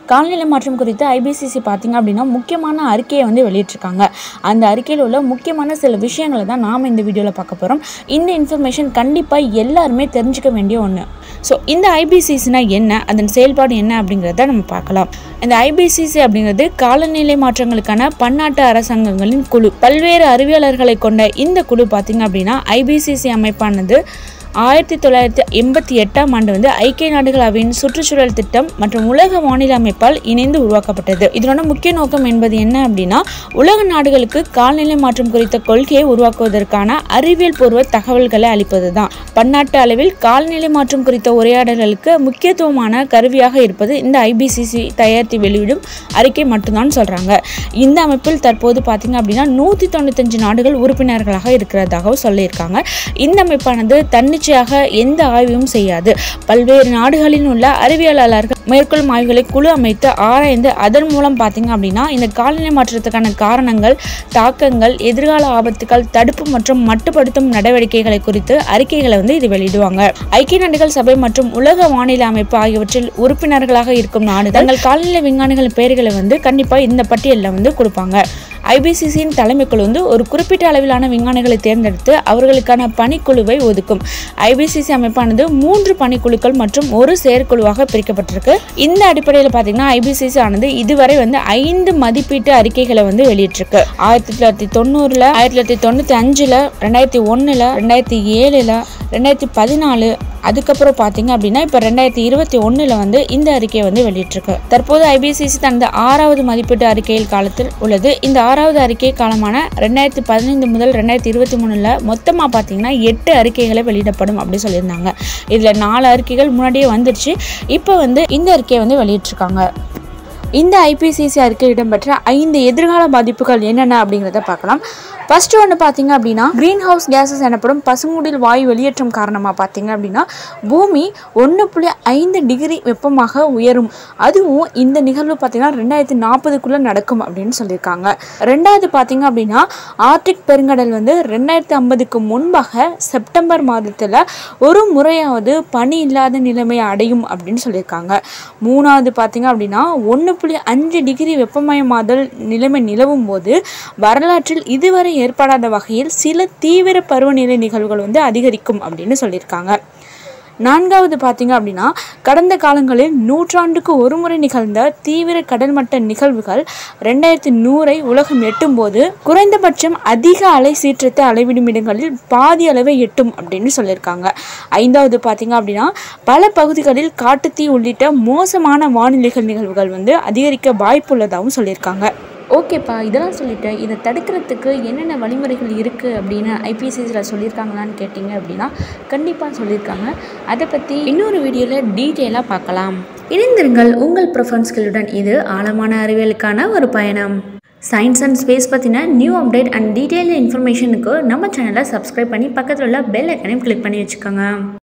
காலநிலை மாற்றம் குறித்து ஐபிசிசி பார்த்தீங்க அப்படின்னா முக்கியமான அறிக்கையை வந்து வெளியிட்டிருக்காங்க அந்த அறிக்கையில் உள்ள முக்கியமான சில விஷயங்களை தான் நாம் இந்த வீடியோவில் பார்க்க போகிறோம் இந்த இன்ஃபர்மேஷன் கண்டிப்பாக எல்லாருமே தெரிஞ்சுக்க வேண்டிய ஒன்று ஸோ இந்த ஐபிசிசினா என்ன அதன் செயல்பாடு என்ன அப்படிங்கிறத நம்ம பார்க்கலாம் இந்த ஐபிசிசி அப்படிங்கிறது காலநிலை மாற்றங்களுக்கான பன்னாட்டு அரசாங்கங்களின் குழு பல்வேறு அறிவியலர்களை கொண்ட இந்த குழு பார்த்தீங்க அப்படின்னா ஐபிசிசி அமைப்பானது ஆயிரத்தி தொள்ளாயிரத்தி எண்பத்தி எட்டாம் ஆண்டு வந்து ஐக்கிய நாடுகள் அவையின் சுற்றுச்சூழல் திட்டம் மற்றும் உலக வானிலை அமைப்பால் இணைந்து உருவாக்கப்பட்டது இதனோட முக்கிய நோக்கம் என்பது என்ன அப்படின்னா உலக நாடுகளுக்கு காலநிலை மாற்றம் குறித்த கொள்கையை உருவாக்குவதற்கான அறிவியல் பூர்வ தகவல்களை அளிப்பது தான் பன்னாட்டு அளவில் காலநிலை மாற்றம் குறித்த உரையாடல்களுக்கு முக்கியத்துவமான கருவியாக இருப்பது இந்த ஐபிசிசி தயாரித்து வெளியிடும் அறிக்கை மட்டும்தான் சொல்றாங்க இந்த அமைப்பில் தற்போது பார்த்தீங்க அப்படின்னா நூற்றி தொண்ணூத்தஞ்சு நாடுகள் உறுப்பினர்களாக இருக்கிறதாகவும் சொல்லியிருக்காங்க இந்த அமைப்பானது தன்னிச்சையாக எந்த ஆய்வும் செய்யாது பல்வேறு நாடுகளில் உள்ள அறிவியலாளர்கள் மேற்கொள்ளும் ஆய்வுகளை குழு அமைத்து ஆராய்ந்து அதன் மூலம் பார்த்தீங்க அப்படின்னா இந்த காலநிலை மாற்றத்துக்கான காரணங்கள் தாக்கங்கள் எதிர்கால ஆபத்துகள் தடுப்பு மற்றும் மட்டுப்படுத்தும் நடவடிக்கைகளை குறித்து அறிக்கைகளை வந்து இது வெளியிடுவாங்க ஐக்கிய நாடுகள் சபை மற்றும் உலக வானிலை அமைப்பு ஆகியவற்றில் உறுப்பினர்களாக இருக்கும் நாடுகள் தங்கள் காலநிலை விஞ்ஞானிகளின் பெயர்களை வந்து கண்டிப்பாக இந்த பட்டியலில் வந்து கொடுப்பாங்க ஐபிசிசியின் தலைமைக்குழு வந்து ஒரு குறிப்பிட்ட அளவிலான விஞ்ஞானிகளை தேர்ந்தெடுத்து அவர்களுக்கான பணிக்குழுவை ஒதுக்கும் ஐபிசிசி அமைப்பானது மூன்று பணிக்குழுக்கள் மற்றும் ஒரு செயற்குழுவாக பிரிக்கப்பட்டிருக்கு இந்த அடிப்படையில் பார்த்தீங்கன்னா ஐபிசிசி ஆனது இதுவரை வந்து ஐந்து மதிப்பீட்டு அறிக்கைகளை வந்து வெளியிட்டிருக்கு ஆயிரத்தி தொள்ளாயிரத்தி தொண்ணூறுல ஆயிரத்தி தொள்ளாயிரத்தி தொண்ணூற்றி அஞ்சில் ரெண்டாயிரத்தி ஒன்றில் ரெண்டாயிரத்தி ஏழில் ரெண்டாயிரத்தி பதினாலு அதுக்கப்புறம் பார்த்தீங்க அப்படின்னா இப்போ ரெண்டாயிரத்தி இருபத்தி ஒன்றில் வந்து இந்த அறிக்கையை வந்து வெளியிட்டிருக்கு தற்போது ஐபிசிசி தனது ஆறாவது மதிப்பீட்டு அறிக்கையில் காலத்தில் உள்ளது இந்த ஆறாவது அறிக்கை காலமான ரெண்டாயிரத்தி பதினைந்து முதல் ரெண்டாயிரத்தி இருபத்தி மூணில் மொத்தமாக பார்த்தீங்கன்னா எட்டு அறிக்கைகளை வெளியிடப்படும் அப்படின்னு சொல்லியிருந்தாங்க இதில் நாலு அறிக்கைகள் முன்னாடியே வந்துருச்சு இப்போ வந்து இந்த அறிக்கையை வந்து வெளியிட்டிருக்காங்க இந்த ஐபிசிசி அறிக்கை இடம்பெற்ற ஐந்து எதிர்கால பாதிப்புகள் என்னென்ன அப்படிங்கிறத பார்க்கலாம் ஃபர்ஸ்ட் ஒன்று பார்த்தீங்க அப்படின்னா க்ரீன் ஹவுஸ் கேஸஸ் எனப்படும் பசுங்குடில் வாயு வெளியேற்றம் காரணமாக பார்த்தீங்க அப்படின்னா பூமி ஒன்று புள்ளி ஐந்து டிகிரி வெப்பமாக உயரும் அதுவும் இந்த நிகழ்வு பார்த்தீங்கன்னா ரெண்டாயிரத்தி நாற்பதுக்குள்ளே நடக்கும் அப்படின்னு சொல்லியிருக்காங்க ரெண்டாவது பார்த்தீங்க அப்படின்னா ஆர்டிக் பெருங்கடல் வந்து ரெண்டாயிரத்தி ஐம்பதுக்கு முன்பாக செப்டம்பர் மாதத்தில் ஒரு முறையாவது பனி இல்லாத நிலைமை அடையும் அப்படின்னு சொல்லியிருக்காங்க மூணாவது பார்த்தீங்க அப்படின்னா ஒன்று புள்ளி அஞ்சு டிகிரி வெப்பமயமாதல் நிலைமை நிலவும் போது வரலாற்றில் இதுவரை ஏற்படாத வகையில் சில தீவிர பருவநிலை நிகழ்வுகள் வந்து அதிகரிக்கும் அப்படின்னு சொல்லியிருக்காங்க நான்காவது பார்த்தீங்க அப்படின்னா கடந்த காலங்களில் நூற்றாண்டுக்கு ஒருமுறை நிகழ்ந்த தீவிர கடல்மட்ட நிகழ்வுகள் ரெண்டாயிரத்தி நூறை உலகம் எட்டும்போது குறைந்தபட்சம் அதிக அலை சீற்றத்தை அளவிடும் இடங்களில் பாதி அளவை எட்டும் அப்படின்னு சொல்லியிருக்காங்க ஐந்தாவது பார்த்தீங்க அப்படின்னா பல பகுதிகளில் காட்டுத்தீ உள்ளிட்ட மோசமான வானிலைகள் நிகழ்வுகள் வந்து அதிகரிக்க வாய்ப்புள்ளதாகவும் சொல்லியிருக்காங்க ஓகேப்பா இதெல்லாம் சொல்லிட்டேன் இதை தடுக்கிறதுக்கு என்னென்ன வழிமுறைகள் இருக்குது அப்படின்னு ஐபிசிசியில் சொல்லியிருக்காங்களான்னு கேட்டிங்க அப்படின்னா கண்டிப்பாக சொல்லியிருக்காங்க அதை பற்றி இன்னொரு வீடியோவில் டீட்டெயிலாக பார்க்கலாம் இணைந்திருங்கள் உங்கள் ப்ரிஃபரன்ஸ்களுடன் இது ஆழமான அறிவியலுக்கான ஒரு பயணம் சயின்ஸ் அண்ட் ஸ்பேஸ் பற்றின நியூ அப்டேட் அண்ட் டீட்டெயில் இன்ஃபர்மேஷனுக்கு நம்ம சேனலை சப்ஸ்கிரைப் பண்ணி பக்கத்தில் உள்ள பெல் ஐக்கனையும் கிளிக் பண்ணி வச்சுக்கோங்க